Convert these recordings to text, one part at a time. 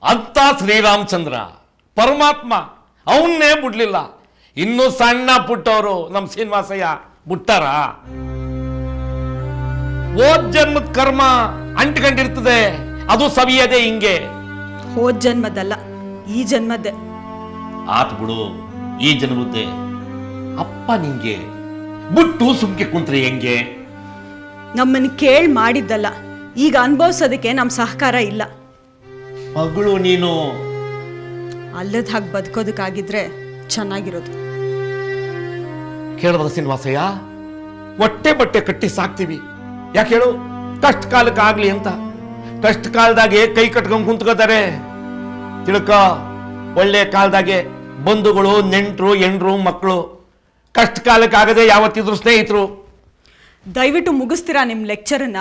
ಅಂತ ಶ್ರೀರಾಮಚಂದ್ರ ಪರಮಾತ್ಮ ಅವನ್ನೇ ಬಿಡ್ಲಿಲ್ಲ ಇನ್ನು ಸಣ್ಣ ಪುಟ್ಟವರು ನಮ್ಮ ಶ್ರೀನಿವಾಸಯ್ಯ ಬಿಟ್ಟಾರ ಓದ್ ಜನ್ಮದ ಕರ್ಮ ಅಂಟ್ಕೊಂಡಿರ್ತದೆ ಅದು ಸವಿಯದೆ ಹಿಂಗೆ ಹೋದ್ ಜನ್ಮದಲ್ಲ ಈ ಜನ್ಮದ್ದೆ ಆತ್ ಬಿಡು ಈ ಜನ್ಮದ್ದೆ ಅಪ್ಪ ನಿಂಗೆ ಬಿಟ್ಟು ಸುಮ್ಕೆ ಕುಂತ್ರೆ ಹೆಂಗೆ ನಮ್ಮನ್ನ ಕೇಳ್ ಮಾಡಿದ್ದಲ್ಲ ಈಗ ಅನ್ಭವ್ಸೋದಕ್ಕೆ ನಮ್ಮ ಸಹಕಾರ ಇಲ್ಲ ಮಗಳು ನೀನು ಅಲ್ಲದ ಹಾಗೆ ಬದುಕೋದಕ್ಕಾಗಿದ್ರೆ ಚೆನ್ನಾಗಿರೋದು ಕೇಳಿದ್ರ ಶ್ರೀನಿವಾಸಯ್ಯ ಹೊಟ್ಟೆ ಬಟ್ಟೆ ಕಟ್ಟಿ ಸಾಕ್ತೀವಿ ಯಾಕೆ ಹೇಳು ಕಷ್ಟ ಕಾಲಕ್ಕೆ ಆಗ್ಲಿ ಅಂತ ಕಷ್ಟ ಕಾಲದಾಗೆ ಕೈ ಕಟ್ಕೊಂಡ್ ಕುಂತ್ಕೋತಾರೆ ತಿಳ್ಕ ಒಳ್ಳೆ ಕಾಲದಾಗೆ ಬಂಧುಗಳು ನೆಂಟ್ರು ಎಂಡ್ರು ಮಕ್ಕಳು ಕಷ್ಟ ಕಾಲಕ್ಕೆ ಆಗದೆ ಯಾವತ್ತಿದ್ರು ಸ್ನೇಹಿತರು ದಯವಿಟ್ಟು ಮುಗಿಸ್ತೀರಾ ನಿಮ್ಮ ಲೆಕ್ಚರನ್ನ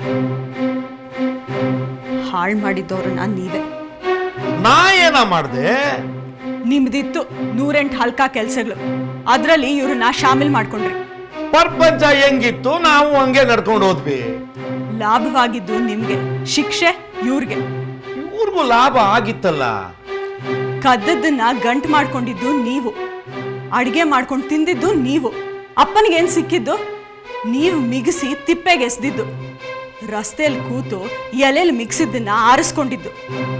ಹಾಳು ಮಾಡಿದ್ದವ್ರನ್ನ ನೀವೇ ನಾ ಏನ ಮಾಡ್ದೆ ನಿಮ್ದಿತ್ತು ನೂರೆಂಟು ಹಲ್ಕ ಕೆಲ್ಸಗಳು ಅದ್ರಲ್ಲಿ ಇವ್ರನ್ನ ಶಾಮಿಲ್ ಮಾಡ್ಕೊಂಡ್ರಿ ಪ್ರಪಂಚ ಹೆಂಗಿತ್ತು ನಾವು ಹಂಗೆ ನಡ್ಕೊಂಡು ಹೋದ್ವಿ ಲಾಭವಾಗಿದ್ದು ನಿಮ್ಗೆ ಶಿಕ್ಷೆ ಇವ್ರಿಗೆ ಇವ್ರಿಗೂ ಲಾಭ ಆಗಿತ್ತಲ್ಲ ಕದ್ದದ್ದನ್ನ ಗಂಟು ಮಾಡ್ಕೊಂಡಿದ್ದು ನೀವು ಅಡಿಗೆ ಮಾಡ್ಕೊಂಡು ತಿಂದಿದ್ದು ನೀವು ಅಪ್ಪನಿಗೆ ಏನ್ ಸಿಕ್ಕಿದ್ದು ನೀವು ಮಿಗಿಸಿ ತಿಪ್ಪೆಗೆ ಎಸ್ದಿದ್ದು ರಸ್ತೆಯಲ್ಲಿ ಕೂತು ಎಲೆಯಲ್ಲಿ ಮಿಕ್ಸಿದ್ದನ್ನ ಆರಿಸ್ಕೊಂಡಿದ್ದು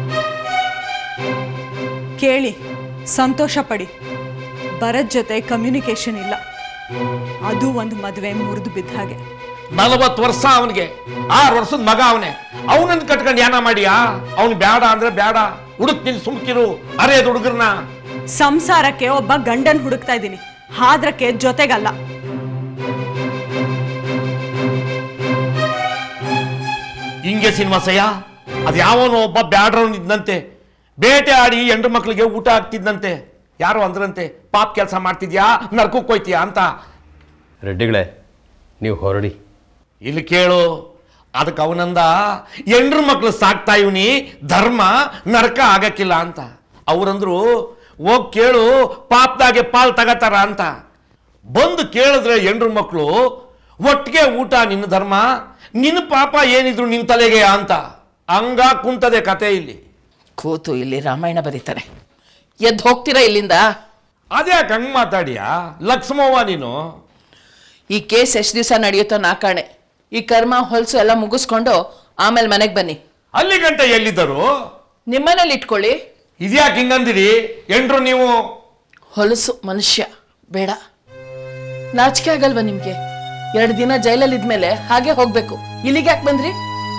ಕೇಳಿ ಸಂತೋಷ ಪಡಿ ಭರತ್ ಜೊತೆ ಕಮ್ಯುನಿಕೇಶನ್ ಇಲ್ಲ ಅದು ಒಂದು ಮದುವೆ ಮುರಿದು ಬಿದ್ದ ಹಾಗೆ ನಲವತ್ತು ವರ್ಷ ಅವನಿಗೆ ಆರು ವರ್ಷದ ಮಗ ಅವನೇ ಅವನನ್ನ ಕಟ್ಕೊಂಡು ಯಾನ ಮಾಡಿಯಾ ಅವನು ಬೇಡ ಅಂದ್ರೆ ಬೇಡ ಹುಡುಕ್ತೀನಿ ಸುಮ್ಕಿರು ಅರೇದ್ ಹುಡುಗರ್ನ ಸಂಸಾರಕ್ಕೆ ಒಬ್ಬ ಗಂಡನ್ ಹುಡುಕ್ತಾ ಇದ್ದೀನಿ ಹಾದ್ರಕ್ಕೆ ಜೊತೆಗಲ್ಲ ಹಿಂಗೆ ಶ್ರೀನಿವಾಸಯ್ಯ ಅದು ಯಾವನೋ ಒಬ್ಬ ಬ್ಯಾಡ್ರವನ್ ಇದ್ದಂತೆ ಬೇಟೆ ಆಡಿ ಹೆಂಡ್ರು ಮಕ್ಳಿಗೆ ಊಟ ಆಗ್ತಿದ್ದಂತೆ ಯಾರೋ ಅಂದ್ರಂತೆ ಪಾಪ್ ಕೆಲಸ ಮಾಡ್ತಿದ್ಯಾ ನರ್ಕಕ್ಕೆ ಹೋಯ್ತೀಯಾ ಅಂತ ರೆಡ್ಡಿಗಳೇ ನೀವು ಹೊರಡಿ ಇಲ್ಲಿ ಕೇಳು ಅದಕ್ಕೆ ಅವನಂದ ಹೆಂಡ್ರು ಮಕ್ಳು ಸಾಕ್ತಾ ಇವನಿ ಧರ್ಮ ನರಕ ಆಗಕ್ಕಿಲ್ಲ ಅಂತ ಅವ್ರಂದ್ರು ಹೋಗ್ ಕೇಳು ಪಾಪದಾಗೆ ಪಾಲ್ ತಗತಾರ ಅಂತ ಬಂದು ಕೇಳಿದ್ರೆ ಹೆಂಡ್ರು ಮಕ್ಕಳು ಒಟ್ಟಿಗೆ ಊಟ ನಿನ್ನ ಧರ್ಮ ನಿನ್ನ ಪಾಪ ಏನಿದ್ರು ನಿನ್ನ ತಲೆಗೆ ಅಂತ ಹಂಗ ಕುಂತದೆ ಕತೆ ಇಲ್ಲಿ ಕೂತು ಇಲ್ಲಿ ರಾಮಾಯಣ ಬರೀತಾರೆ ಎದ್ದು ಹೋಗ್ತೀರಾ ಇಲ್ಲಿಂದ ಅದ್ಯಾಕೆ ಹಂಗ್ ಮಾತಾಡಿಯಾ ಲಕ್ಷ್ಮವ್ವ ನೀನು ಈ ಕೇಸ್ ಎಷ್ಟು ದಿವಸ ನಡೆಯುತ್ತೋ ನಾ ಕಾಣೆ ಈ ಕರ್ಮ ಹೊಲಸು ಎಲ್ಲ ಮುಗಿಸ್ಕೊಂಡು ಆಮೇಲೆ ಮನೆಗೆ ಬನ್ನಿ ಅಲ್ಲಿ ಗಂಟೆ ಎಲ್ಲಿದ್ದರು ನಿಮ್ಮನೇಲಿ ಇಟ್ಕೊಳ್ಳಿ ಇದ್ಯಾಕೆ ಹಿಂಗಂದಿರಿ ಎಂಡ್ರು ನೀವು ಹೊಲಸು ಮನುಷ್ಯ ಬೇಡ ನಾಚಿಕೆ ಆಗಲ್ವಾ ನಿಮ್ಗೆ ಎರಡು ದಿನ ಜೈಲಲ್ಲಿ ಇದ್ಮೇಲೆ ಹಾಗೆ ಹೋಗ್ಬೇಕು ಇಲ್ಲಿಗೆ ಯಾಕೆ ಬಂದ್ರಿ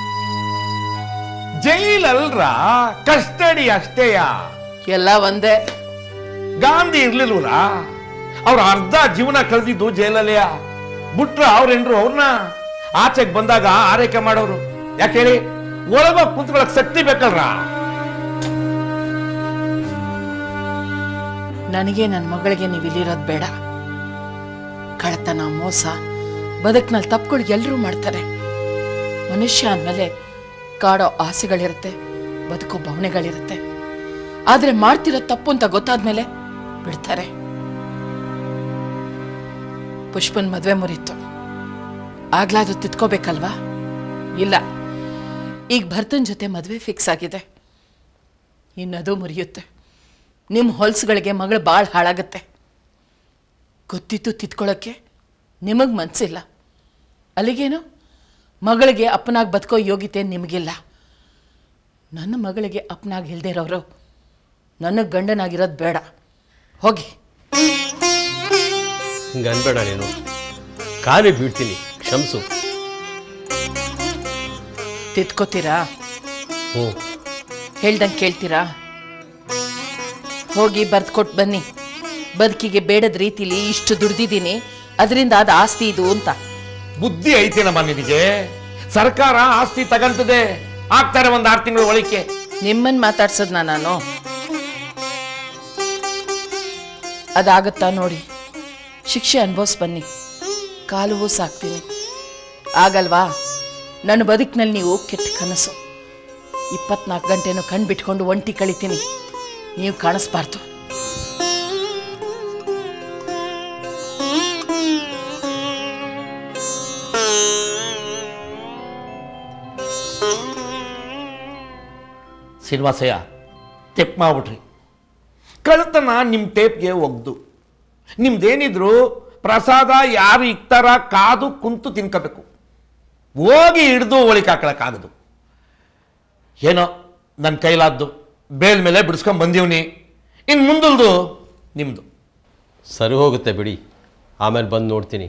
ಜೈಲಲ್ರ ಕಸ್ಟಡಿ ಅಷ್ಟೇಯ ಎಲ್ಲ ಒಂದೇ ಗಾಂಧಿ ಇರ್ಲಿಲ್ವರ ಅವ್ರ ಅರ್ಧ ಜೀವನ ಕಳೆದಿದ್ದು ಜೈಲಲ್ಲಿಯ ಬಿಟ್ರ ಅವ್ರೆಂಡ್ರು ಅವ್ರನ್ನ ಆಚೆಗೆ ಬಂದಾಗ ಆರೈಕೆ ಮಾಡೋರು ಯಾಕೆ ಹೇಳಿ ಒಳಗೋಗ್ ಕುಂತ್ಕೊಳಕ್ ಶಕ್ತಿ ಬೇಕಲ್ರ ನನಗೆ ನನ್ನ ಮಗಳಿಗೆ ನೀವು ಇಲ್ಲಿರೋದು ಬೇಡ ಕಳ್ಳತನ ಮೋಸ ಬದುಕಿನಲ್ಲಿ ತಪ್ಪುಗಳು ಎಲ್ಲರೂ ಮಾಡ್ತಾರೆ ಮನುಷ್ಯ ಅಂದಮೇಲೆ ಕಾಡೋ ಆಸೆಗಳಿರುತ್ತೆ ಬದುಕೋ ಭಾವನೆಗಳಿರುತ್ತೆ ಆದರೆ ಮಾಡ್ತಿರೋ ತಪ್ಪು ಅಂತ ಗೊತ್ತಾದ್ಮೇಲೆ ಬಿಡ್ತಾರೆ ಪುಷ್ಪನ್ ಮದುವೆ ಮುರೀತು ಆಗ್ಲಾದು ತಿತ್ಕೋಬೇಕಲ್ವಾ ಇಲ್ಲ ಈಗ ಭರ್ತನ್ ಜೊತೆ ಮದುವೆ ಫಿಕ್ಸ್ ಆಗಿದೆ ಇನ್ನದು ಮುರಿಯುತ್ತೆ ನಿಮ್ಮ ಹೊಲ್ಸುಗಳಿಗೆ ಮಗಳು ಭಾಳ ಹಾಳಾಗತ್ತೆ ಗೊತ್ತಿತ್ತು ತಿತ್ಕೊಳ್ಳೋಕ್ಕೆ ನಿಮಗೆ ಮನಸ್ಸಿಲ್ಲ ಅಲ್ಲಿಗೇನು ಮಗಳಿಗೆ ಅಪ್ಪನಾಗಿ ಬದುಕೋ ಯೋಗ್ಯತೆ ನಿಮಗಿಲ್ಲ ನನ್ನ ಮಗಳಿಗೆ ಅಪ್ಪನಾಗಿ ಇಲ್ದೇ ಇರೋರು ನನಗೆ ಗಂಡನಾಗಿರೋದು ಬೇಡ ಹೋಗಿ ಹಿಂಗೆ ಅನ್ಬೇಡ ನೀನು ಕಾಲಿ ಬೀಳ್ತೀನಿ ಕ್ಷಮಿಸು ತಿತ್ಕೋತೀರಾ ಹ್ಞೂ ಹೇಳ್ದಂಗೆ ಕೇಳ್ತೀರಾ ಹೋಗಿ ಬರ್ದ್ಕೊಟ್ಟು ಬನ್ನಿ ಬದುಕಿಗೆ ಬೇಡದ ರೀತಿಲಿ ಇಷ್ಟು ದುಡ್ದಿದ್ದೀನಿ ಅದರಿಂದ ಅದು ಆಸ್ತಿ ಇದು ಅಂತ ಬುದ್ಧಿ ಐತೇನಮ್ಮ ನಿನಗೆ ಸರ್ಕಾರ ಆಸ್ತಿ ತಗಂತದೆ ಆಗ್ತಾರೆ ಒಂದ್ ಆರು ತಿಂಗಳು ಒಳಕ್ಕೆ ನಿಮ್ಮನ್ ಮಾತಾಡ್ಸದ್ನ ನಾನು ಅದಾಗತ್ತಾ ನೋಡಿ ಶಿಕ್ಷೆ ಅನುಭವಿಸ್ ಬನ್ನಿ ಕಾಲುವು ಸಾಕ್ತೀನಿ ಆಗಲ್ವಾ ನನ್ನ ಬದುಕಿನಲ್ಲಿ ನೀವು ಕೆಟ್ಟ ಕನಸು ಇಪ್ಪತ್ನಾಲ್ಕು ಗಂಟೆನೂ ಕಣ್ ಬಿಟ್ಕೊಂಡು ಒಂಟಿ ಕಳಿತೀನಿ ನೀವು ಕಾಣಿಸ್ಬಾರ್ದು ಶ್ರೀನಿವಾಸಯ್ಯ ತೆಪ್ ಮಾಡ್ಬಿಟ್ರಿ ಕಳ್ತನ ನಿಮ್ಮ ಟೇಪ್ಗೆ ಒಗ್ದು ನಿಮ್ದೇನಿದ್ರು ಪ್ರಸಾದ ಯಾರು ಇಕ್ತಾರ ಕಾದು ಕುಂತು ತಿನ್ಕೋಬೇಕು ಹೋಗಿ ಹಿಡ್ದು ಒಳಿಕೆ ಹಾಕೊಳಕ್ಕಾಗದು ಏನೋ ನನ್ನ ಕೈಲಾದ್ದು ಬೇಲ್ ಮೇಲೆ ಬಿಡಿಸ್ಕೊಂಡ್ ಬಂದೀವ್ನಿ ಇನ್ನು ಮುಂದಲ್ದು ನಿಮ್ಮದು ಸರಿ ಹೋಗುತ್ತೆ ಬಿಡಿ ಆಮೇಲೆ ಬಂದು ನೋಡ್ತೀನಿ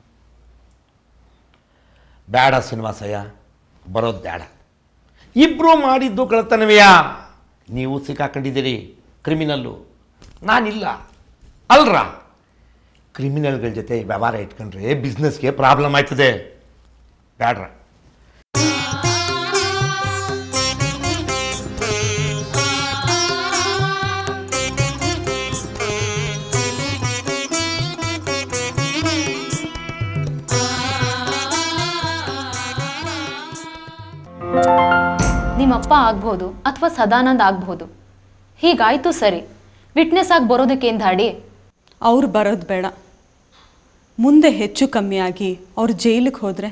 ಬೇಡ ಶ್ರೀನಿವಾಸಯ್ಯ ಬರೋದು ಬೇಡ ಇಬ್ಬರು ಮಾಡಿದ್ದು ಕಳ್ತನವೆಯಾ ನೀವು ಸಿಕ್ಕಾಕೊಂಡಿದ್ದೀರಿ ಕ್ರಿಮಿನಲ್ಲು ನಾನಿಲ್ಲ ಅಲ್ರ ಕ್ರಿಮಿನಲ್ಗಳ ಜೊತೆ ವ್ಯವಹಾರ ಇಟ್ಕೊಂಡ್ರೆ ಬಿಸ್ನೆಸ್ಗೆ ಪ್ರಾಬ್ಲಮ್ ಆಯ್ತದೆ ಬೇಡ್ರ ನಿಮ್ಮಪ್ಪ ಆಗ್ಬೋದು ಅಥವಾ ಸದಾನಂದ್ ಆಗ್ಬೋದು ಹೀಗಾಯ್ತು ಸರಿ ವಿಟ್ನೆಸ್ ಆಗಿ ಬರೋದಕ್ಕೇನು ದಾಡಿ ಅವ್ರು ಬರೋದು ಬೇಡ ಮುಂದೆ ಹೆಚ್ಚು ಕಮ್ಮಿ ಆಗಿ ಅವ್ರು ಜೈಲಿಗೆ ಹೋದರೆ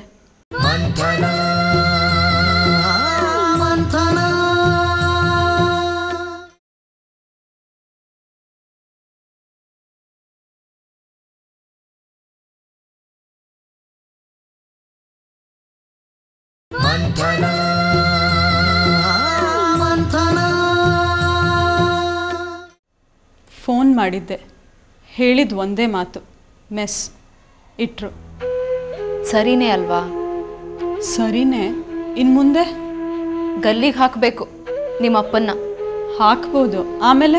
ಫೋನ್ ಮಾಡಿದ್ದೆ ಹೇಳಿದ ಒಂದೇ ಮಾತು ಮೆಸ್ ಇಟ್ರು ಸರಿನೇ ಅಲ್ವಾ ಸರಿನೇ ಇನ್ನು ಮುಂದೆ ಗಲ್ಲಿಗೆ ಹಾಕಬೇಕು ನಿಮ್ಮಪ್ಪನ್ನ ಹಾಕ್ಬೋದು ಆಮೇಲೆ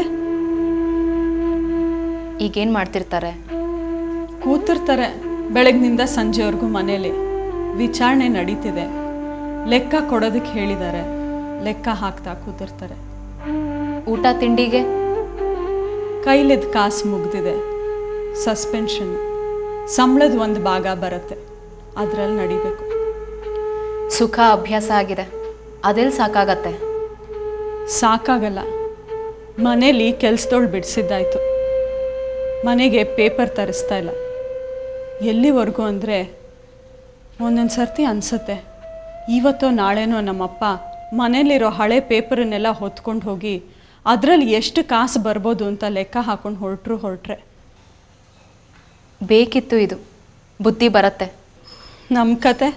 ಈಗೇನು ಮಾಡ್ತಿರ್ತಾರೆ ಕೂತಿರ್ತಾರೆ ಬೆಳಗ್ನಿಂದ ಸಂಜೆವರೆಗೂ ಮನೇಲಿ ವಿಚಾರಣೆ ನಡೀತಿದೆ ಲೆಕ್ಕ ಕೊಡೋದಕ್ಕೆ ಹೇಳಿದ್ದಾರೆ ಲೆಕ್ಕ ಹಾಕ್ತಾ ಕೂತಿರ್ತಾರೆ ಊಟ ತಿಂಡಿಗೆ ಕೈಲಿದ್ದ ಕಾಸು ಮುಗ್ದಿದೆ ಸಸ್ಪೆನ್ಷನ್ ಸಂಬಳದ ಒಂದು ಭಾಗ ಬರುತ್ತೆ ಅದರಲ್ಲಿ ನಡಿಬೇಕು ಸುಖ ಅಭ್ಯಾಸ ಆಗಿದೆ ಅದೆಲ್ಲಿ ಸಾಕಾಗತ್ತೆ ಸಾಕಾಗಲ್ಲ ಮನೇಲಿ ಕೆಲ್ಸದೋಳು ಬಿಡಿಸಿದ್ದಾಯ್ತು ಮನೆಗೆ ಪೇಪರ್ ತರಿಸ್ತಾ ಇಲ್ಲ ಎಲ್ಲಿವರೆಗೂ ಅಂದರೆ ಒಂದೊಂದು ಸರ್ತಿ ಅನಿಸುತ್ತೆ ಇವತ್ತೋ ನಾಳೆನೋ ನಮ್ಮಪ್ಪ ಮನೇಲಿರೋ ಹಳೆ ಪೇಪರನ್ನೆಲ್ಲ ಹೊತ್ಕೊಂಡು ಹೋಗಿ ಅದರಲ್ಲಿ ಎಷ್ಟು ಕಾಸು ಬರ್ಬೋದು ಅಂತ ಲೆಕ್ಕ ಹಾಕೊಂಡು ಹೊರಟ್ರು ಹೊರಟ್ರೆ ಬೇಕಿತ್ತು ಇದು ಬುದ್ಧಿ ಬರತ್ತೆ ನಮ್ಮ ಕತೆ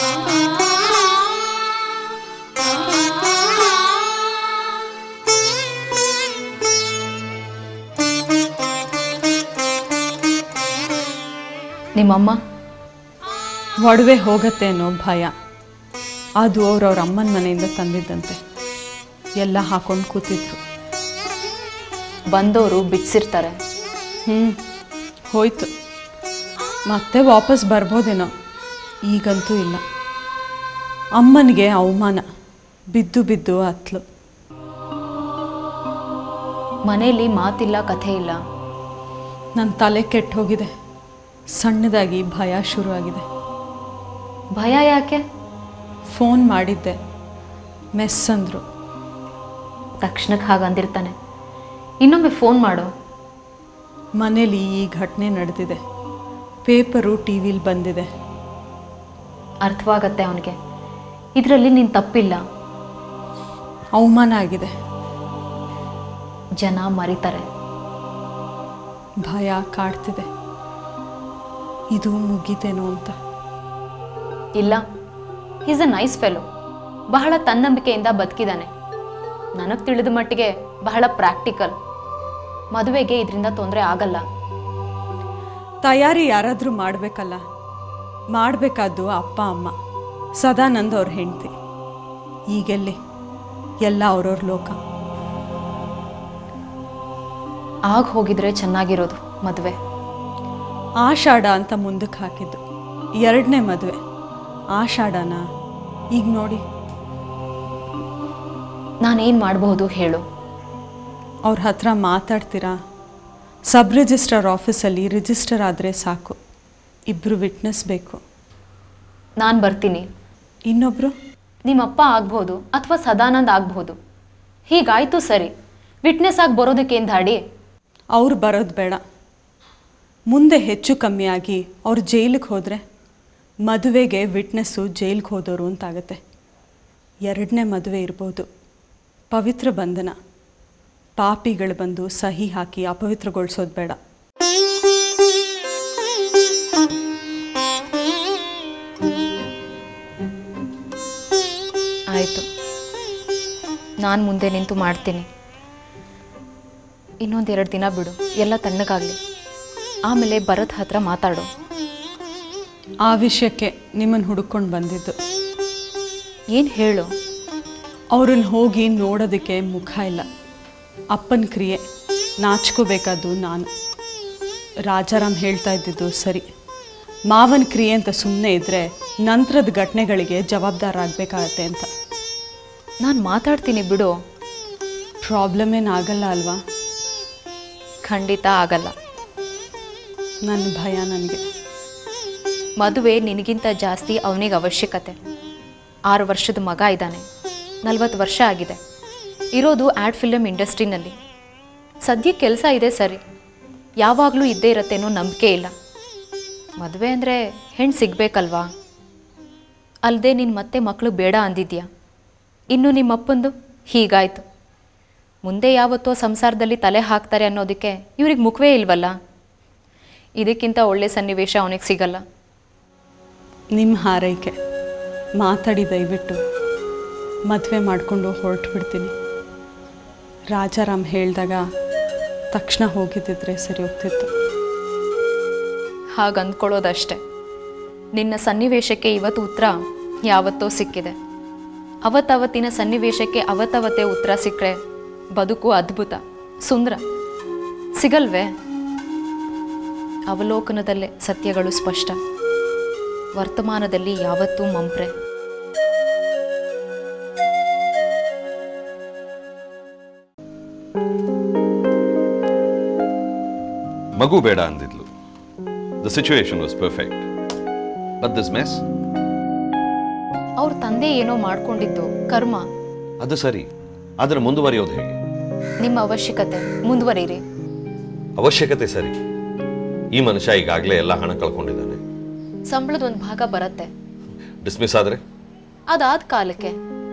ನಿಮ್ಮಮ್ಮ ಒಡವೆ ಹೋಗತ್ತೆ ಅನ್ನೋ ಭಯ ಅದು ಅವ್ರವ್ರ ಅಮ್ಮನ ಮನೆಯಿಂದ ತಂದಿದ್ದಂತೆ ಎಲ್ಲ ಹಾಕೊಂಡು ಕೂತಿದ್ರು ಬಂದವರು ಬಿಡಿಸಿರ್ತಾರೆ ಹ್ಞೂ ಹೋಯ್ತು ಮತ್ತೆ ವಾಪಸ್ ಬರ್ಬೋದೇನೋ ಈಗಂತೂ ಇಲ್ಲ ಅಮ್ಮನಿಗೆ ಅವಮಾನ ಬಿದ್ದು ಬಿದ್ದು ಹತ್ಲು ಮನೇಲಿ ಮಾತಿಲ್ಲ ಕಥೆ ಇಲ್ಲ ನನ್ನ ತಲೆ ಕೆಟ್ಟು ಹೋಗಿದೆ ಸಣ್ಣದಾಗಿ ಭಯ ಶುರುವಾಗಿದೆ ಭಯ ಯಾಕೆ ಫೋನ್ ಮಾಡಿದ್ದೆ ಮೆಸ್ ಅಂದರು ತಕ್ಷಣಕ್ಕೆ ಹಾಗಂದಿರ್ತಾನೆ ಇನ್ನೊಮ್ಮೆ ಫೋನ್ ಮಾಡು ಮನೇಲಿ ಈ ಘಟನೆ ನಡೆದಿದೆ ಪೇಪರು ಟಿ ವಿಲಿ ಬಂದಿದೆ ಅರ್ಥವಾಗತ್ತೆ ಅವನಿಗೆ ಇದರಲ್ಲಿ ನೀನು ತಪ್ಪಿಲ್ಲ ಅವಮಾನ ಆಗಿದೆ ಜನ ಮರಿತಾರೆ ಭಯ ಕಾಡ್ತಿದೆ ಇದು ಮುಗೀತೇನೋ ಅಂತ ಇಲ್ಲ ಈಸ್ ಅ ನೈಸ್ ಫೆಲೋ ಬಹಳ ತನ್ನಂಬಿಕೆಯಿಂದ ಬದುಕಿದ್ದಾನೆ ನನಗೆ ತಿಳಿದ ಮಟ್ಟಿಗೆ ಬಹಳ ಪ್ರಾಕ್ಟಿಕಲ್ ಮದುವೆಗೆ ಇದರಿಂದ ತೊಂದರೆ ಆಗಲ್ಲ ತಯಾರಿ ಯಾರಾದರೂ ಮಾಡಬೇಕಲ್ಲ ಮಾಡಬೇಕಾದ್ದು ಅಪ್ಪ ಅಮ್ಮ ಸದಾನಂದ್ ಅವ್ರ ಹೆಂಡತಿ ಈಗೆಲ್ಲಿ ಎಲ್ಲ ಅವ್ರವ್ರ ಲೋಕ ಆಗ ಹೋಗಿದ್ರೆ ಚೆನ್ನಾಗಿರೋದು ಮದುವೆ ಆಷಾಢ ಅಂತ ಮುಂದಕ್ಕೆ ಹಾಕಿದ್ದು ಎರಡನೇ ಮದುವೆ ಆಷಾಢನ ಈಗ ನೋಡಿ ನಾನೇನು ಮಾಡಬಹುದು ಹೇಳು ಅವ್ರ ಹತ್ರ ಮಾತಾಡ್ತೀರಾ ಸಬ್ ರಿಜಿಸ್ಟ್ರಾರ್ ಆಫೀಸಲ್ಲಿ ರಿಜಿಸ್ಟರ್ ಆದರೆ ಸಾಕು ಇಬ್ಬರು ವಿಟ್ನೆಸ್ ಬೇಕು ನಾನು ಬರ್ತೀನಿ ಇನ್ನೊಬ್ಬರು ನಿಮ್ಮಪ್ಪ ಆಗ್ಬೋದು ಅಥವಾ ಸದಾನಂದ್ ಆಗ್ಬೋದು ಹೀಗಾಯ್ತು ಸರಿ ವಿಟ್ನೆಸ್ ಆಗಿ ಬರೋದಕ್ಕೇನು ದಾಡಿ ಅವ್ರು ಬರೋದು ಬೇಡ ಮುಂದೆ ಹೆಚ್ಚು ಕಮ್ಮಿ ಆಗಿ ಅವ್ರು ಜೈಲಿಗೆ ಹೋದರೆ ಮದುವೆಗೆ ವಿಟ್ನೆಸ್ಸು ಜೈಲಿಗೆ ಹೋದವರು ಅಂತಾಗತ್ತೆ ಎರಡನೇ ಮದುವೆ ಇರ್ಬೋದು ಪವಿತ್ರ ಬಂಧನ ಪಾಪಿಗಳು ಬಂದು ಸಹಿ ಹಾಕಿ ಅಪವಿತ್ರಗೊಳಿಸೋದು ಬೇಡ ಆಯಿತು ನಾನು ಮುಂದೆ ನಿಂತು ಮಾಡ್ತೀನಿ ಇನ್ನೊಂದೆರಡು ದಿನ ಬಿಡು ಎಲ್ಲ ತಣ್ಣಗಾಗಲಿ ಆಮೇಲೆ ಭರತ್ ಹತ್ರ ಮಾತಾಡು ಆ ವಿಷಯಕ್ಕೆ ನಿಮ್ಮನ್ನು ಹುಡುಕೊಂಡು ಬಂದಿದ್ದು ಏನು ಹೇಳು ಅವ್ರನ್ನ ಹೋಗಿ ನೋಡೋದಕ್ಕೆ ಮುಖ ಇಲ್ಲ ಅಪ್ಪನ ಕ್ರಿಯೆ ನಾಚ್ಕೋಬೇಕಾದ್ದು ನಾನು ರಾಜಾರಾಮ್ ಹೇಳ್ತಾ ಇದ್ದಿದ್ದು ಸರಿ ಮಾವನ ಕ್ರಿಯೆ ಅಂತ ಸುಮ್ಮನೆ ಇದ್ದರೆ ನಂತರದ ಘಟನೆಗಳಿಗೆ ಜವಾಬ್ದಾರ ಅಂತ ನಾನು ಮಾತಾಡ್ತೀನಿ ಬಿಡು ಪ್ರಾಬ್ಲಮ್ ಏನಾಗಲ್ಲ ಅಲ್ವಾ ಖಂಡಿತ ಆಗಲ್ಲ ನನ್ನ ಭಯ ನನಗೆ ಮದುವೆ ನಿನಗಿಂತ ಜಾಸ್ತಿ ಅವನಿಗೆ ಅವಶ್ಯಕತೆ ಆರು ವರ್ಷದ ಮಗ ಇದ್ದಾನೆ ನಲ್ವತ್ತು ವರ್ಷ ಆಗಿದೆ ಇರೋದು ಆ್ಯಡ್ ಫಿಲಮ್ ಇಂಡಸ್ಟ್ರಿನಲ್ಲಿ ಸದ್ಯಕ್ಕೆ ಕೆಲಸ ಇದೆ ಸರಿ ಯಾವಾಗಲೂ ಇದ್ದೇ ಇರತ್ತೆ ಅನ್ನೋ ನಂಬಿಕೆ ಇಲ್ಲ ಮದುವೆ ಅಂದರೆ ಹೆಣ್ಣು ಸಿಗಬೇಕಲ್ವಾ ಅಲ್ಲದೆ ನಿನ್ನ ಮತ್ತೆ ಮಕ್ಕಳು ಬೇಡ ಅಂದಿದ್ಯಾ ಇನ್ನು ನಿಮ್ಮಪ್ಪಂದು ಹೀಗಾಯ್ತು ಮುಂದೆ ಯಾವತ್ತೋ ಸಂಸಾರದಲ್ಲಿ ತಲೆ ಹಾಕ್ತಾರೆ ಅನ್ನೋದಕ್ಕೆ ಇವ್ರಿಗೆ ಮುಖವೇ ಇಲ್ವಲ್ಲ ಇದಕ್ಕಿಂತ ಒಳ್ಳೆ ಸನ್ನಿವೇಶ ಅವನಿಗೆ ಸಿಗಲ್ಲ ನಿಮ್ಮ ಹಾರೈಕೆ ಮಾತಾಡಿ ದಯವಿಟ್ಟು ಮದುವೆ ಮಾಡಿಕೊಂಡು ಹೊರಟು ಬಿಡ್ತೀನಿ ರಾಜಾರಾಮ್ ಹೇಳಿದಾಗ ತಕ್ಷಣ ಹೋಗಿದ್ದಿದ್ರೆ ಸರಿ ಹೋಗ್ತಿತ್ತು ಹಾಗೆ ಅಂದ್ಕೊಳ್ಳೋದಷ್ಟೆ ನಿನ್ನ ಸನ್ನಿವೇಶಕ್ಕೆ ಇವತ್ತು ಉತ್ತರ ಯಾವತ್ತೋ ಸಿಕ್ಕಿದೆ ಅವತ್ತವತ್ತಿನ ಸನ್ನಿವೇಶಕ್ಕೆ ಅವತ್ತವತ್ತೇ ಉತ್ತರ ಸಿಕ್ಕರೆ ಬದುಕು ಅದ್ಭುತ ಸುಂದರ ಸಿಗಲ್ವೇ ಅವಲೋಕನದಲ್ಲೇ ಸತ್ಯಗಳು ಸ್ಪಷ್ಟ ವರ್ತಮಾನದಲ್ಲಿ ಯಾವತ್ತೂ ಮಂಪ್ರೆ ಮಗು ಬೇಡ ಅಂದಿದ್ಲು the situation was perfect but this mess ಅವ್ರ ತಂದೆ ಏನೋ ಮಾಡ್ಕೊಂಡಿದ್ದು ಕರ್ಮ ಅದು ಸರಿ ಆದರೆ ಮುಂದುವರಿಯೋದು ಹೇಗೆ ನಿಮ್ಮ ಅವಶ್ಯಕತೆ ಮುಂದುವರಿರಿ ಅವಶ್ಯಕತೆ ಸರಿ ಈ ಮನುಷ್ಯ ಈಗಾಗಲೇ ಎಲ್ಲ ಹಣ ಕಳ್ಕೊಂಡಿದ್ದಾನೆ ಸಂಬಳದ ಒಂದು ಭಾಗ ಬರುತ್ತೆ ಡಿಸ್ಮಿಸ್ ಆದರೆ ಅದಾದ ಕಾಲಕ್ಕೆ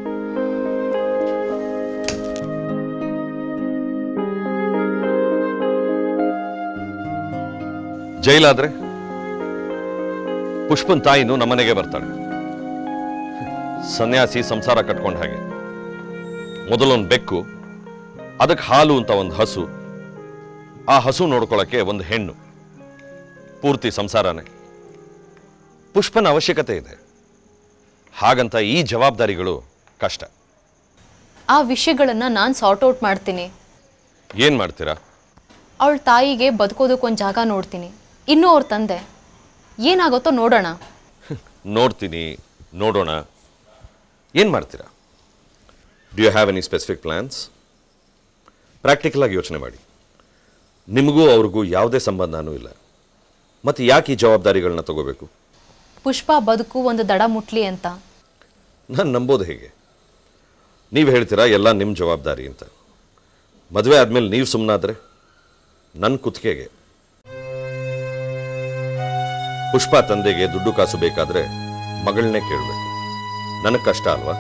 ಜೈಲಾದ್ರೆ ಪುಷ್ಪನ್ ತಾಯಿನೂ ನಮ್ಮನೆಗೆ ಬರ್ತಾಳೆ ಸನ್ಯಾಸಿ ಸಂಸಾರ ಕಟ್ಕೊಂಡ ಹಾಗೆ ಮೊದಲೊಂದು ಬೆಕ್ಕು ಅದಕ್ಕೆ ಹಾಲು ಅಂತ ಒಂದು ಹಸು ಆ ಹಸು ನೋಡ್ಕೊಳ್ಳೋಕ್ಕೆ ಒಂದು ಹೆಣ್ಣು ಪೂರ್ತಿ ಸಂಸಾರನೇ ಪುಷ್ಪನ ಅವಶ್ಯಕತೆ ಇದೆ ಹಾಗಂತ ಈ ಜವಾಬ್ದಾರಿಗಳು ಕಷ್ಟ ಆ ವಿಷಯಗಳನ್ನ ನಾನು ಸಾರ್ಟ್ ಔಟ್ ಮಾಡ್ತೀನಿ ಏನ್ ಮಾಡ್ತೀರಾ ಅವಳ ತಾಯಿಗೆ ಬದುಕೋದಕ್ಕೊಂದು ಜಾಗ ನೋಡ್ತೀನಿ ಇನ್ನೂ ಅವ್ರ ತಂದೆ ಏನಾಗುತ್ತೋ ನೋಡೋಣ ನೋಡ್ತೀನಿ ನೋಡೋಣ ಏನು ಮಾಡ್ತೀರಾ do you have any specific plans practical ಆಗಿ ಯೋಚನೆ ಮಾಡಿ ನಿಮಗೂ ಅವ್ರಿಗೂ ಯಾವುದೇ ಸಂಬಂಧನೂ ಇಲ್ಲ ಮತ್ತು ಯಾಕೆ ಈ ಜವಾಬ್ದಾರಿಗಳನ್ನ ತಗೋಬೇಕು ಪುಷ್ಪ ಬದುಕು ಒಂದು ದಡ ಮುಟ್ಲಿ ಅಂತ ನಾನು ನಂಬೋದು ಹೇಗೆ ನೀವು ಹೇಳ್ತೀರಾ ಎಲ್ಲ ನಿಮ್ಮ ಜವಾಬ್ದಾರಿ ಅಂತ ಮದುವೆ ಆದಮೇಲೆ ನೀವು ಸುಮ್ಮನಾದರೆ ನನ್ನ ಕುತ್ತಿಗೆಗೆ ಪುಷ್ಪ ತಂದೆಗೆ ದುಡ್ಡು ಕಾಸು ಬೇಕಾದ್ರೆ ಮಗಳನ್ನೇ ಕೇಳಬೇಕು ನನಗೆ ಕಷ್ಟ ಅಲ್ವಾ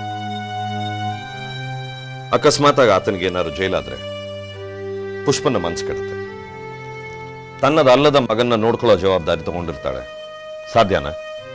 ಅಕಸ್ಮಾತಾಗಿ ಆತನಿಗೆ ಏನಾದ್ರು ಜೈಲಾದ್ರೆ ಪುಷ್ಪನ ಮನ್ಸು ಕೆಡುತ್ತೆ ತನ್ನದಲ್ಲದ ಮಗನ್ನ ನೋಡ್ಕೊಳ್ಳೋ ಜವಾಬ್ದಾರಿ ತಗೊಂಡಿರ್ತಾಳೆ ಸಾಧ್ಯನಾ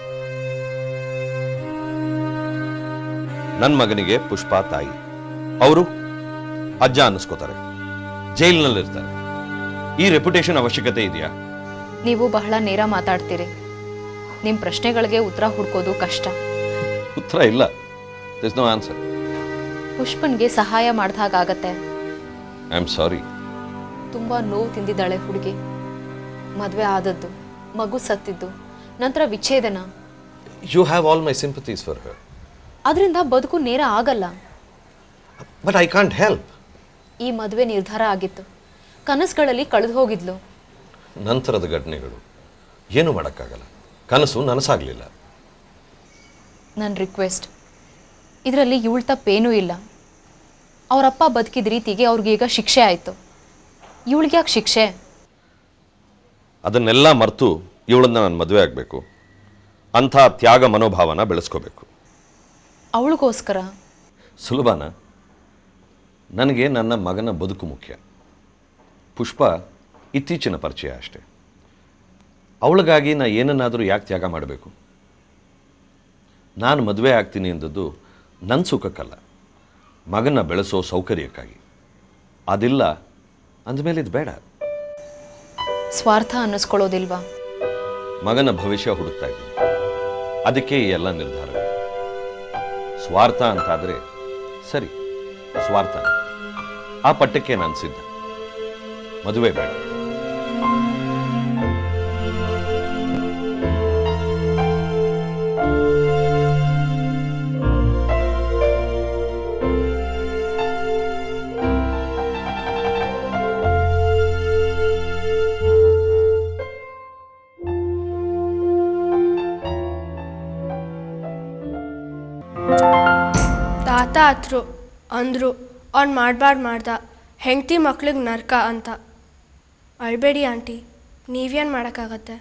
ನನ್ನ ಮಗನಿಗೆ ಪುಷ್ಪ ತಾಯಿ ಅವರು ಅಜ್ಜ ಅನ್ನಿಸ್ಕೋತಾರೆ ಜೈಲಿನಲ್ಲಿರ್ತಾರೆ ಈ ರೆಪ್ಯುಟೇಷನ್ ಅವಶ್ಯಕತೆ ಇದೆಯಾ ನೀವು ಬಹಳ ನೇರ ಮಾತಾಡ್ತೀರಿ ನಿಮ್ಮ ಪ್ರಶ್ನೆಗಳಿಗೆ ಉತ್ತರ ಹುಡ್ಕೋದು ಕಷ್ಟ ಉತ್ತರ ಇಲ್ಲ ದಿಸ್ ನೋ ಆನ್ಸರ್ ಪುಷ್ಪನ್ಗೆ ಸಹಾಯ ಮಾಡ್ದ ಹಾಗಾಗತ್ತೆ ಐ ಆಮ್ ಸಾರಿ ತುಂಬ ನೋವು ತಿಂದಿದ್ದಾಳೆ ಹುಡುಗಿ ಮದುವೆ ಆದದ್ದು ಮಗು ಸತ್ತಿದ್ದು ನಂತರ ವಿಚ್ಛೇದನ you have all my sympathies for her ಅದರಿಂದ ಬದುಕು ನೇರ ಆಗಲ್ಲ ಬಟ್ ಐ ಕಾಂಟ್ ಹೆಲ್ಪ್ ಈ ಮದುವೆ ನಿರ್ಧಾರ ಆಗಿತ್ತು ಕನಸುಗಳಲ್ಲಿ ಕಳೆದು ಹೋಗಿದ್ಲು ನಂತರದ ಘಟನೆಗಳು ಏನು ಮಾಡೋಕ್ಕಾಗಲ್ಲ ಕನಸು ನನಸಾಗಲಿಲ್ಲ ನನ್ನ ರಿಕ್ವೆಸ್ಟ್ ಇದರಲ್ಲಿ ಇವಳ ತಪ್ಪೇನೂ ಇಲ್ಲ ಅವರಪ್ಪ ಬದುಕಿದ ರೀತಿಗೆ ಅವ್ರಿಗೀಗ ಶಿಕ್ಷೆ ಆಯಿತು ಇವಳಿಗೆ ಯಾಕೆ ಶಿಕ್ಷೆ ಅದನ್ನೆಲ್ಲ ಮರೆತು ಇವಳನ್ನ ನಾನು ಮದುವೆ ಆಗಬೇಕು ಅಂಥ ತ್ಯಾಗ ಮನೋಭಾವನ ಬೆಳೆಸ್ಕೋಬೇಕು ಅವಳಿಗೋಸ್ಕರ ಸುಲಭನಾ ನನಗೆ ನನ್ನ ಮಗನ ಬದುಕು ಮುಖ್ಯ ಪುಷ್ಪ ಇತ್ತೀಚಿನ ಪರಿಚಯ ಅಷ್ಟೆ ಅವಳಿಗಾಗಿ ನಾ ಏನನ್ನಾದರೂ ಯಾಕೆ ತ್ಯಾಗ ಮಾಡಬೇಕು ನಾನು ಮದುವೆ ಆಗ್ತೀನಿ ಎಂದದ್ದು ನನ್ನ ಸುಖಕ್ಕಲ್ಲ ಮಗನ ಬೆಳೆಸೋ ಸೌಕರ್ಯಕ್ಕಾಗಿ ಅದಿಲ್ಲ ಅಂದಮೇಲೆ ಇದು ಬೇಡ ಸ್ವಾರ್ಥ ಅನ್ನಿಸ್ಕೊಳ್ಳೋದಿಲ್ವಾ ಮಗನ ಭವಿಷ್ಯ ಹುಡುಕ್ತಾ ಇದ್ದೀನಿ ಅದಕ್ಕೆ ಈ ಎಲ್ಲ ನಿರ್ಧಾರಗಳು ಸ್ವಾರ್ಥ ಅಂತಾದರೆ ಸರಿ ಸ್ವಾರ್ಥ ಆ ಪಟ್ಟಕ್ಕೆ ನಾನು ಸಿದ್ಧ ಮದುವೆ ಬೇಡ ತಾತ ಹತ್ರು ಅಂದರು ಅವ್ನು ಮಾಡಬಾರ್ದು ಮಾಡ್ದ ಹೆಂಡತಿ ಮಕ್ಳಿಗೆ ನರ್ಕ ಅಂತ ಅಳ್ಬೇಡಿ ಆಂಟಿ ನೀವೇನು ಮಾಡೋಕ್ಕಾಗತ್ತೆ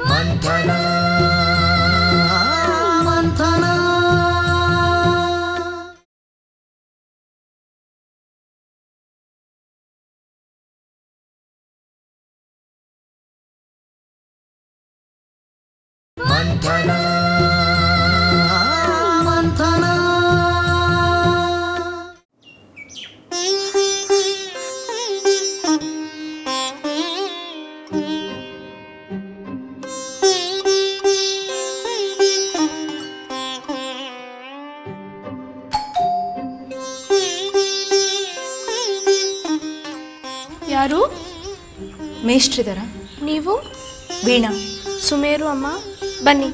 ಯಾರು ಮೇಷ್ಟ್ರಿದಾರ ನೀವು ವೀಣಾ ಸುಮೇರು ಅಮ್ಮ ಬನ್ನಿ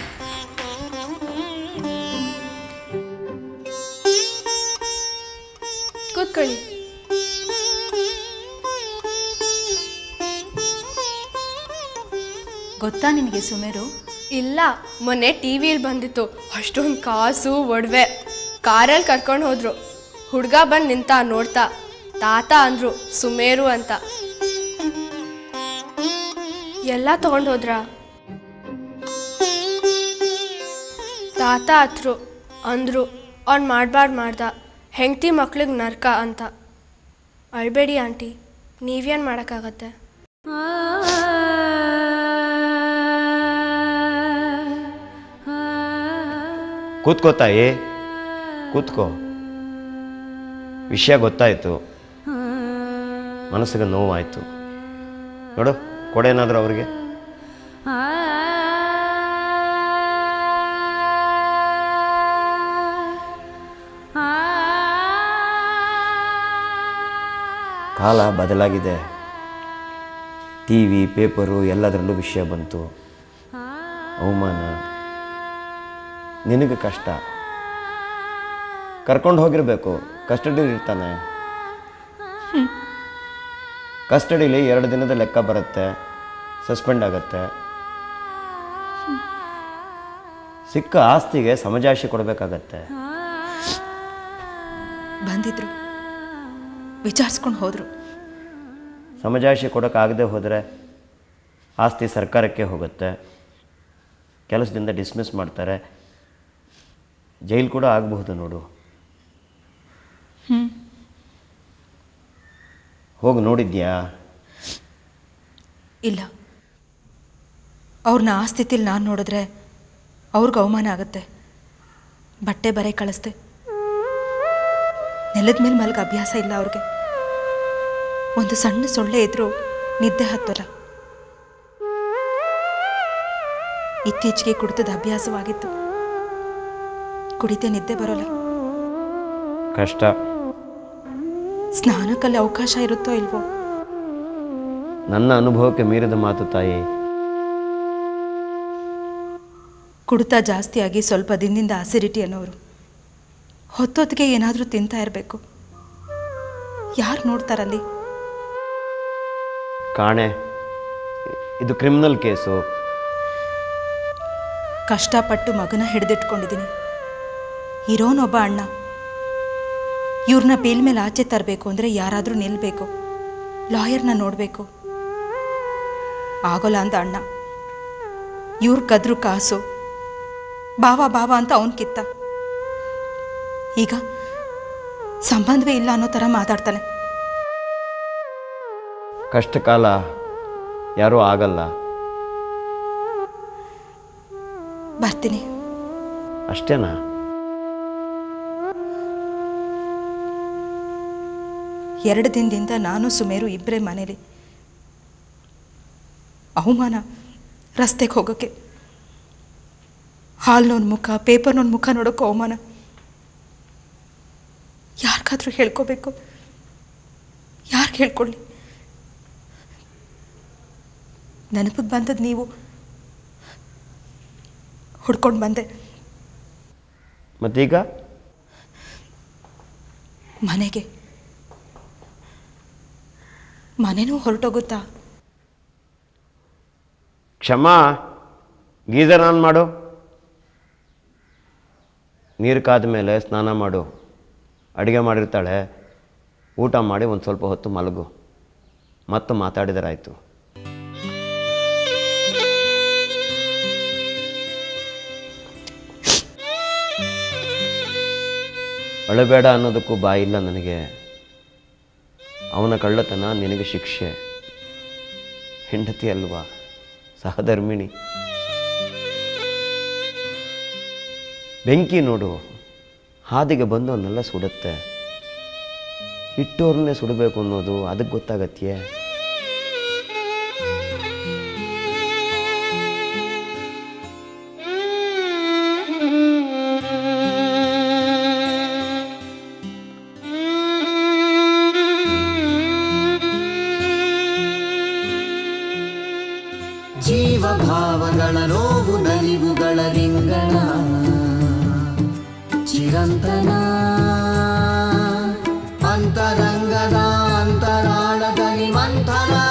ಕೂತ್ಕೊಳ್ಳಿ ಗೊತ್ತಾ ನಿನಗೆ ಸುಮೇರು ಇಲ್ಲ ಮೊನ್ನೆ ಟಿ ವಿಯಲ್ಲಿ ಬಂದಿತ್ತು ಅಷ್ಟೊಂದು ಕಾಸು ಒಡವೆ ಕಾರಲ್ಲಿ ಕರ್ಕೊಂಡು ಹೋದ್ರು ಹುಡುಗ ಬಂದು ನಿಂತ ನೋಡ್ತಾ ತಾತ ಅಂದ್ರು ಸುಮೇರು ಅಂತ ಎಲ್ಲ ತಗೊಂಡು ಹೋದ್ರಾ ತಾತ ಹತ್ರು ಅಂದ್ರು ಅವ್ನು ಮಾಡಬಾರ್ದು ಮಾಡ್ದ ಹೆಂಡತಿ ಮಕ್ಳಿಗೆ ನರ್ಕ ಅಂತ ಅಳ್ಬೇಡಿ ಆಂಟಿ ನೀವೇನು ಮಾಡೋಕ್ಕಾಗತ್ತೆ ಕೂತ್ಕೋ ತಾಯಿ ಕೂತ್ಕೋ ವಿಷಯ ಗೊತ್ತಾಯಿತು ಮನಸ್ಸಿಗೆ ನೋವಾಯಿತು ನೋಡು ಕೊಡೇನಾದರೂ ಅವ್ರಿಗೆ ಕಾಲ ಬದಲಾಗಿದೆ ಟಿ ವಿ ಪೇಪರು ಎಲ್ಲದರಲ್ಲೂ ವಿಷಯ ಬಂತು ಅವಮಾನ ನಿನಗೆ ಕಷ್ಟ ಕರ್ಕೊಂಡು ಹೋಗಿರಬೇಕು ಕಸ್ಟಡಿ ಇರ್ತಾನೆ ಕಸ್ಟಡಿಲಿ ಎರಡು ದಿನದ ಲೆಕ್ಕ ಬರುತ್ತೆ ಸಸ್ಪೆಂಡ್ ಆಗುತ್ತೆ ಸಿಕ್ಕ ಆಸ್ತಿಗೆ ಸಮಜಾಯಿಷಿ ಕೊಡಬೇಕಾಗತ್ತೆ ಬಂದಿದ್ರು ವಿಚಾರಿಸ್ಕೊಂಡು ಹೋದ್ರು ಸಮಜಾಯಿಷಿ ಕೊಡೋಕ್ಕಾಗದೆ ಹೋದರೆ ಆಸ್ತಿ ಸರ್ಕಾರಕ್ಕೆ ಹೋಗುತ್ತೆ ಕೆಲಸದಿಂದ ಡಿಸ್ಮಿಸ್ ಮಾಡ್ತಾರೆ ಜೈಲು ಕೂಡ ಆಗಬಹುದು ನೋಡು ಹೋಗಿ ನೋಡಿದ್ಯಾ ಇಲ್ಲ ಅವ್ರನ್ನ ಆ ಸ್ಥಿತಿಲಿ ನಾನು ನೋಡಿದ್ರೆ ಅವ್ರಿಗೆ ಅವಮಾನ ಆಗುತ್ತೆ ಬಟ್ಟೆ ಬರೆ ಕಳಿಸ್ದೆ ನೆಲದ ಮೇಲೆ ಮಲ್ಗ ಅಭ್ಯಾಸ ಇಲ್ಲ ಅವ್ರಿಗೆ ಒಂದು ಸಣ್ಣ ಸೊಳ್ಳೆ ಇದ್ರೂ ನಿದ್ದೆ ಹತ್ತಲ್ಲ ಇತ್ತೀಚೆಗೆ ಕುಡಿತದ ಅಭ್ಯಾಸವಾಗಿತ್ತು ಕುಡಿತೆ ನಿದ್ದೆ ಬರೋಲ್ಲ ಕಷ್ಟ ಸ್ನಾನಕ್ಕಲ್ಲಿ ಅವಕಾಶ ಇರುತ್ತೋ ಇಲ್ವೋ ನನ್ನ ಅನುಭವಕ್ಕೆ ಮೀರಿದ ಮಾತು ತಾಯಿ ಕುಡಿತ ಜಾಸ್ತಿಯಾಗಿ ಸ್ವಲ್ಪ ದಿನದಿಂದ ಅಸಿಡಿಟಿ ಅನ್ನೋರು ಹೊತ್ತೊತ್ತಿಗೆ ಏನಾದರೂ ತಿಂತಾ ಇರಬೇಕು ಯಾರು ನೋಡ್ತಾರಲ್ಲಿ ಕಾಣೆ ಇದು ಕ್ರಿಮಿನಲ್ ಕೇಸು ಕಷ್ಟಪಟ್ಟು ಮಗನ ಹಿಡಿದಿಟ್ಕೊಂಡಿದ್ದೀನಿ ಇರೋನೊಬ್ಬ ಅಣ್ಣ ಇವ್ರನ್ನ ಬೇಲ್ ಮೇಲೆ ಆಚೆ ತರಬೇಕು ಅಂದರೆ ಯಾರಾದರೂ ನಿಲ್ಲಬೇಕು ಲಾಯರ್ನ ನೋಡಬೇಕು ಆಗೋಲ್ಲ ಅಂದ ಅಣ್ಣ ಇವ್ರ ಕದ್ರು ಕಾಸು ಬಾವ ಬಾವ ಅಂತ ಅವನ್ ಕಿತ್ತ ಈಗ ಸಂಬಂಧವೇ ಇಲ್ಲ ಅನ್ನೋ ಥರ ಮಾತಾಡ್ತಾನೆ ಕಷ್ಟ ಕಾಲ ಯಾರೂ ಆಗಲ್ಲ ಬರ್ತೀನಿ ಅಷ್ಟೇನಾ ಎರಡು ದಿನದಿಂದ ನಾನು ಸುಮೇರು ಇಬ್ಬರೇ ಮನೇಲಿ ಅವಮಾನ ರಸ್ತೆಗೆ ಹೋಗೋಕ್ಕೆ ಹಾಲ್ನೊಂದು ಮುಖ ಪೇಪರ್ನೊಂದು ಮುಖ ನೋಡೋಕ್ಕೂ ಅವಮಾನ ಯಾರಿಗಾದ್ರೂ ಹೇಳ್ಕೋಬೇಕು ಯಾರಿಗೆ ಹೇಳ್ಕೊಳ್ಳಿ ನೆನಪಿಗೆ ಬಂದದ್ದು ನೀವು ಹುಡ್ಕೊಂಡು ಬಂದೆ ಮತ್ತೀಗ ಮನೆಗೆ ಮನೆನೂ ಹೊರಟೋಗುತ್ತಾ ಕ್ಷಮ ಗೀಸರ್ ಆನ್ ಮಾಡು ನೀರು ಕಾದ ಮೇಲೆ ಸ್ನಾನ ಮಾಡು ಅಡುಗೆ ಮಾಡಿರ್ತಾಳೆ ಊಟ ಮಾಡಿ ಒಂದು ಸ್ವಲ್ಪ ಹೊತ್ತು ಮಲಗು ಮತ್ತು ಮಾತಾಡಿದರಾಯಿತು ಅಳಬೇಡ ಅನ್ನೋದಕ್ಕೂ ಬಾಯಿಲ್ಲ ನನಗೆ ಅವನ ಕಳ್ಳತನ ನಿನಗೆ ಶಿಕ್ಷೆ ಹೆಂಡತಿ ಅಲ್ವಾ ಸಹಧರ್ಮಿಣಿ ಬೆಂಕಿ ನೋಡು ಹಾದಿಗೆ ಬಂದವನ್ನೆಲ್ಲ ಸುಡುತ್ತೆ ಇಟ್ಟೋರ್ನೇ ಸುಡಬೇಕು ಅನ್ನೋದು ಅದಕ್ಕೆ ಗೊತ್ತಾಗತ್ಯೆ ಜೀವಭಾವಗಳ ನೋವು ನಲಿವುಗಳ ರಿಂಗಣ ಚಿರಂತನ ಅಂತರಂಗದ ಅಂತರಾಳದಲ್ಲಿ ಮಂಥನ